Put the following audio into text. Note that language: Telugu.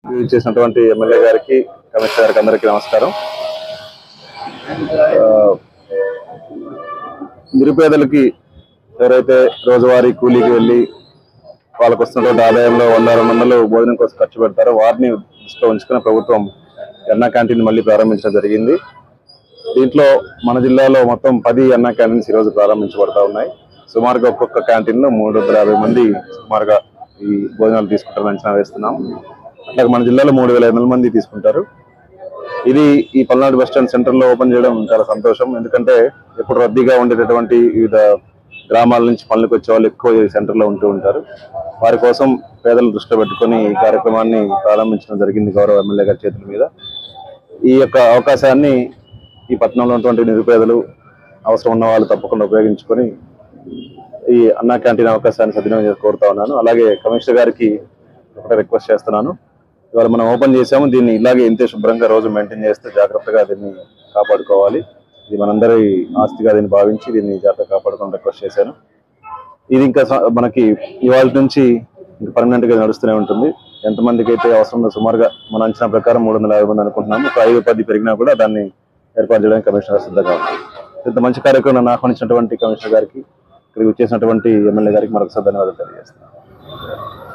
చేసినటువంటి ఎమ్మెల్యే గారికి కమిషనర్ గారికి అందరికీ నమస్కారం ఆ, నిరుపేదలకి ఎవరైతే రోజువారీ కూలీకి వెళ్ళి వాళ్ళకు వస్తున్నటువంటి ఆదాయంలో వంద రెండు వందలు భోజనం కోసం ఖర్చు పెడతారో వారిని దృష్టిలో ఉంచుకుని ప్రభుత్వం అన్నా క్యాంటీన్ మళ్ళీ ప్రారంభించడం జరిగింది దీంట్లో మన జిల్లాలో మొత్తం పది అన్నా క్యాంటీన్స్ ఈరోజు ప్రారంభించబడతా ఉన్నాయి సుమారుగా ఒక్కొక్క క్యాంటీన్ లో మూడు వందల యాభై మంది సుమారుగా ఈ భోజనాలు తీసుకుంటారని అంచనా వేస్తున్నాం అట్లాగే మన జిల్లాలో మూడు వేల ఐదు వందల మంది తీసుకుంటారు ఇది ఈ పల్నాడు బస్ స్టాండ్ సెంటర్ లో ఓపెన్ చేయడం చాలా సంతోషం ఎందుకంటే ఎప్పుడు రద్దీగా ఉండేటటువంటి వివిధ గ్రామాల నుంచి పనులకు వచ్చే వాళ్ళు ఎక్కువ ఈ సెంటర్ లో ఉంటూ ఉంటారు వారి కోసం పేదలు దృష్టిలో పెట్టుకొని ఈ కార్యక్రమాన్ని ప్రారంభించడం జరిగింది గౌరవ ఎమ్మెల్యే గారి చేతుల మీద ఈ యొక్క అవకాశాన్ని ఈ పట్టణంలో ఉన్నటువంటి నిరుపేదలు అవసరం ఉన్న వాళ్ళు తప్పకుండా ఉపయోగించుకొని ఈ అన్నా క్యాంటీన్ అవకాశాన్ని సద్వినియోగం చేసి కోరుతా ఉన్నాను అలాగే కమిషనర్ గారికి ఒకటే రిక్వెస్ట్ చేస్తున్నాను ఇవాళ మనం ఓపెన్ చేసాము దీన్ని ఇలాగే ఇంతే శుభ్రంగా రోజు మెయింటైన్ చేస్తే జాగ్రత్తగా దీన్ని కాపాడుకోవాలి ఇది మనందరి ఆస్తిగా దీన్ని భావించి దీన్ని జాగ్రత్తగా కాపాడుకోవడం రిక్వెస్ట్ చేశాను ఇది ఇంకా స- మనకి ఇవాళ నుంచి పర్మనెంట్ గా నడుస్తూనే ఉంటుంది ఎంతమందికి అయితే అవసరం ఉందో సుమారుగా మన అంచనా ప్రకారం మూడు వందల యాభై మంది అనుకుంటున్నాము ఒక ఐదు పది పెరిగినా కూడా దాన్ని ఏర్పాటు చేయడానికి కమిషనర్ సిద్ధంగా ఉంది ఇంత మంచి కార్యక్రమం నన్ను ఆహ్వానించినటువంటి కమిషనర్ గారికి ఇక్కడికి వచ్చేసినటువంటి ఎమ్మెల్యే గారికి మరొకసారి ధన్యవాదాలు తెలియజేస్తున్నాను